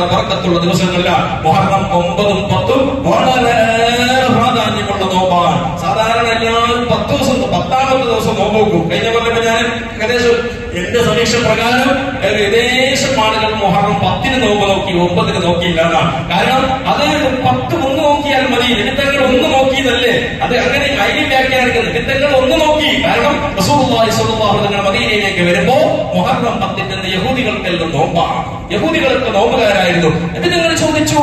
വർക്കത്തുള്ള ദിവസങ്ങളില്ല മുഹറം ഒമ്പതും പത്തും വളരെ പ്രാധാന്യമുള്ള നോമ്പാണ് സാധാരണ എല്ലാവരും പത്ത് ദിവസം പത്താമത്തെ ദിവസം നോമ്പ് വെക്കും കഴിഞ്ഞ കൊല്ലം ഞാൻ ഏകദേശം എന്റെ സമീക്ഷ പ്രകാരം ഏകദേശം ആളുകൾ മുഹറം പത്തിന് നോമ്പ് നോക്കി ഒമ്പതിന് നോക്കിയില്ല എന്നാണ് കാരണം അത് പത്ത് ഒന്ന് നോക്കിയാൽ മതി നിമിത്തങ്ങൾ ഒന്ന് നോക്കിയതല്ലേ അത് അങ്ങനെ അതിനെ വ്യാഖ്യാനിക്കുന്നത് നിമിത്തങ്ങൾ ഒന്ന് നോക്കി കാരണം റസൂലുള്ളാഹി സ്വല്ലല്ലാഹു അലൈഹി വസല്ലം മദീനയിലേക്ക് വരുമ്പോ മുഹറം പത്തിന്റെ യഹൂദികൾക്കെല്ലാം നോമ്പാണ് യഹൂദികൾക്ക് നോമ്പുകാരായിരുന്നു എന്നിട്ട് നിങ്ങൾ ചോദിച്ചു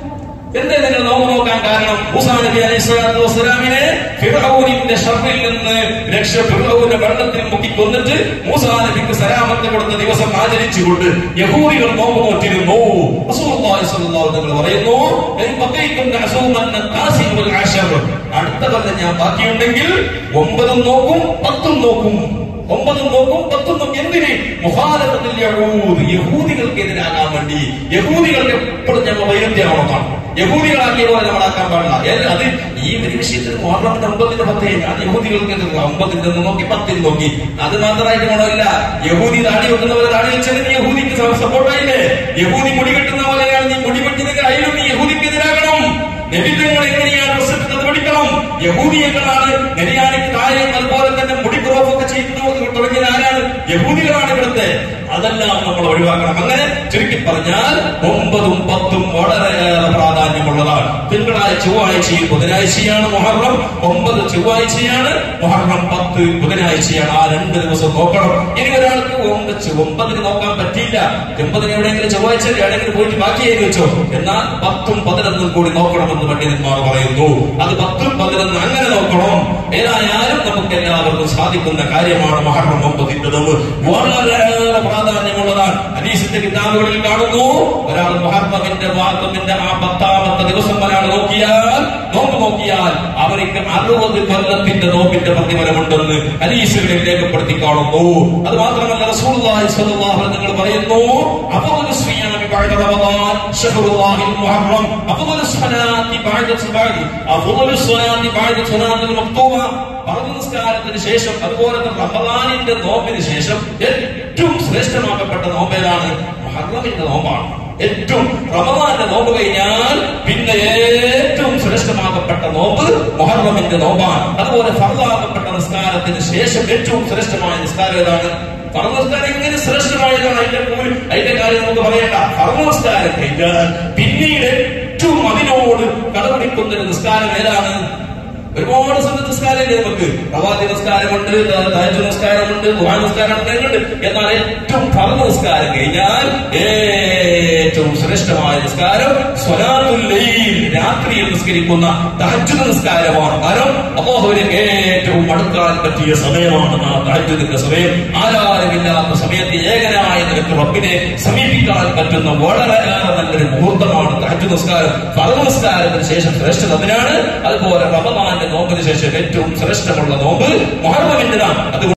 എന്തേ നിങ്ങൾ നോമ്പ് നോക്കാൻ കാരണം മൂസാ നബി അലൈഹി സ്വലാത്തു വസ്സലാമിനെ ഫിർഔനിന്റെ ഷർറിൽ നിന്ന് രക്ഷ ഫിർഔനെ വെള്ളത്തിൽ മുക്കി കൊന്നിട്ട് മൂസാ നബിക്ക് സലാമത്ത് കൊടുത്ത ദിവസം ആചരിച്ചുകൊണ്ട് യഹൂദികൾ നോമ്പ് നോറ്റിരുന്നു റസൂലുള്ളാഹി സ്വല്ലല്ലാഹു അലൈഹി വസല്ലം പറയുന്നു "ഇൻ ബഖീതും അസൂമന്ന താസിൻ വൽ അശർ." അടുത്ത കൊല്ലം ഞാൻ ബാക്കിയുണ്ടെങ്കിൽ ഒമ്പതും നോക്കും പത്തും നോക്കും ഒമ്പതും നോക്കും പത്തും നോക്കും എന്തിന് മുഹാലത്തിൽ യഹൂദികൾക്ക് എതിരാകാൻ വേണ്ടി യഹൂദികൾക്ക് എപ്പോഴും ഞങ്ങൾ വൈരുദ്ധ്യമാണെന്നാണ് യഹൂദികളാക്കിയ പോലെ നമ്മളാക്കാൻ പാടില്ല ഏത് അത് ഈ ഒരു വിഷയത്തിൽ മുഹറമിന്റെ ഒമ്പതിന്റെ പത്തേ ഞാൻ യഹൂദികൾക്ക് എതിർക്കുക ഒമ്പതിന്റെ ഒന്ന് നോക്കി പത്തിന് നോക്കി അത് മാത്രമായിട്ട് ഗുണമില്ല യഹൂദി താടി വെക്കുന്നവരെ താടി വെച്ചതിന് യഹൂദിക്ക് സപ്പോർട്ടായില്ലേ യഹൂദി മുടി കെട്ടുന്ന പോലെയാണ് നീ മുടി വെട്ടിനെങ്കിൽ അതിലും നീ യഹൂദിക്ക് എതിരാകണം നബിതങ്ങൾ എങ്ങനെയാണ് പ്രസക്തത് പഠിക്കണം യഹൂദിയങ്ങളാണ് നെരിയാണിക്ക് താഴെയും അതുപോലെ തന്നെ മുടി ക്രോപ്പൊക്കെ ചെയ്യുന്നത് തുടങ്ങിയത് ആരാണ് യഹൂദികളാണ് ഇവിടുത്തെ അതെല്ലാം നമ്മൾ ഒഴിവാക്കണം അങ്ങനെ ചുരുക്കി പറഞ്ഞാൽ ഒമ്പതും പത്തും വളരെയേറെ പ്രാധാന്യമുള്ളതാണ് തിങ്കളാഴ്ച ചൊവ്വാഴ്ചയും ബുധനാഴ്ചയാണ് മുഹറം ഒമ്പത് ചൊവ്വാഴ്ചയാണ് മുഹറം പത്ത് ബുധനാഴ്ചയാണ് ആ രണ്ട് ദിവസം നോക്കണം ഇനി ഒരാൾക്ക് ഒമ്പത് ഒമ്പതിന് നോക്കാൻ പറ്റിയില്ല ഒമ്പതിന് എവിടെയെങ്കിലും ചൊവ്വാഴ്ച എവിടെയെങ്കിലും പോയിട്ട് ബാക്കിയായി വെച്ചോ എന്നാൽ പത്തും പതിനൊന്നും കൂടി നോക്കണമെന്ന് പണ്ഡിതന്മാർ പറയുന്നു അത് പത്തും പതിനൊന്നും അങ്ങനെ നോക്കണം ഏതായാലും നമുക്ക് എല്ലാവർക്കും സാധിക്കുന്ന കാര്യമാണ് മഹർണം ഒമ്പതിന്റെ നോമ്പ് വളരെയേറെ പ്രാധാന്യമുള്ളതാണ് ഹദീസിന്റെ കിതാബുകളിൽ കാണുന്നു ഒരാൾ മുഹർമ്മത്തിന്റെ വാർത്തത്തിന്റെ ആ പത്താമത്തെ ദിവസം ഒരാൾ നോക്കിയാൽ നോമ്പ് നോക്കിയാൽ അവർക്ക് അറുപത് കൊല്ലത്തിന്റെ നോമ്പിന്റെ പ്രതിഫലമുണ്ടെന്ന് ഹദീസുകളിൽ രേഖപ്പെടുത്തി കാണുന്നു അത് മാത്രമല്ല റസൂലുള്ളാഹി സ്വല്ലല്ലാഹു അലൈഹി നിങ്ങൾ പറയുന്നു അഫ്ളു സിയാമി ബഅദ റമദാൻ ശഹ്റുല്ലാഹിൽ മുഹറം അഫ്ളു സ്വലാത്തി ബഅദ സുബഹി അഫ്ളു സ്വലാത്തി ബഅദ സ്വലാത്തിൽ മക്തൂബ ഫർദ് നിസ്കാരത്തിന് ശേഷം അതുപോലെ തന്നെ റമദാനിന്റെ നോമ്പിന് ശേഷം ഏറ്റവും ശ്രേഷ്ഠമാക്കപ്പെട്ട നോമ്പേതാണ് മുഹറമിന്റെ നോമ്പാണ് ഏറ്റവും റമദാന്റെ നോമ്പ് കഴിഞ്ഞാൽ പിന്നെ ഏറ്റവും ശ്രേഷ്ഠമാക്കപ്പെട്ട നോമ്പ് മുഹറമിന്റെ നോമ്പാണ് അതുപോലെ ഫർദാക്കപ്പെട്ട നിസ്കാരത്തിന് ശേഷം ഏറ്റവും ശ്രേഷ്ഠമായ നിസ്കാരം ഏതാണ് ഫർദസ്കാരം എങ്ങനെ ശ്രേഷ്ഠമായതാണ് അതിന്റെ കൂലി അതിന്റെ കാര്യം നമുക്ക് പറയണ്ട ഫർദസ്കാരം കഴിഞ്ഞാൽ പിന്നീട് ഏറ്റവും അതിനോട് കടപിടിക്കുന്ന ഒരു നിസ്കാരം ഏതാണ് ഒരുപാട് സമയത്ത് നിസ്കാരമില്ലേ നമുക്ക് പ്രവാദി നിസ്കാരമുണ്ട് താജ് നിസ്കാരമുണ്ട് ദുആ നിസ്കാരമുണ്ട് എന്നുണ്ട് എന്നാൽ ഏറ്റവും ഫർദ് നിസ്കാരം കഴിഞ്ഞാൽ ഏറ്റവും ശ്രേഷ്ഠമായ നിസ്കാരം സ്വലാത്തുൽ ലൈൽ രാത്രിയിൽ നിസ്കരിക്കുന്ന തഹജ്ജുദ് നിസ്കാരമാണ് കാരണം അല്ലാഹുവിനെ ഏറ്റവും അടുക്കാൻ പറ്റിയ സമയമാണ് ആ തഹജ്ജുദിന്റെ സമയം ആരാരുമില്ലാത്ത സമയത്ത് ഏകനായ നിനക്ക് റബ്ബിനെ സമീപിക്കാൻ പറ്റുന്ന വളരെയേറെ നല്ലൊരു മുഹൂർത്തമാണ് തഹജ്ജുദ് നിസ്കാരം ഫർദ് നിസ്കാരത്തിന് ശേഷം ശ്രേഷ്ഠത അതിനാണ് അതുപോലെ റമദാന്റെ നോമ്പിന് ശേഷം ഏറ്റവും ശ്രേഷ്ഠമുള്ള നോമ്പ് മുഹറമിന്റേതാണ് അത്